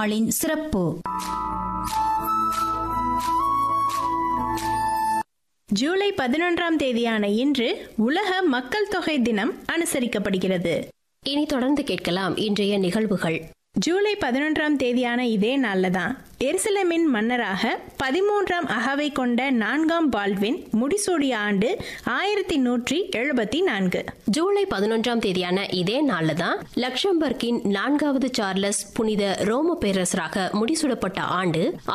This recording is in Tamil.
நாளின் சிறப்பு ஜூலை பதினொன்றாம் தேதியான இன்று உலக மக்கள் தொகை தினம் அனுசரிக்கப்படுகிறது இனி தொடர்ந்து கேட்கலாம் இன்றைய நிகழ்வுகள் ஜூலை பதினொன்றாம் தேதியான இதே நாள்ல தான் எருசலேமின் மன்னராக பதிமூன்றாம் அகவை கொண்ட நான்காம் பால்வின் முடிசூடிய ஆண்டு ஆயிரத்தி நூற்றி எழுபத்தி நான்கு ஜூலை பதினொன்றாம் தேதியான இதே நாள்ல தான் லக்சம்பர்கின் நான்காவது சார்லஸ் புனித ரோம பேரரசராக முடிசூடப்பட்ட ஆண்டு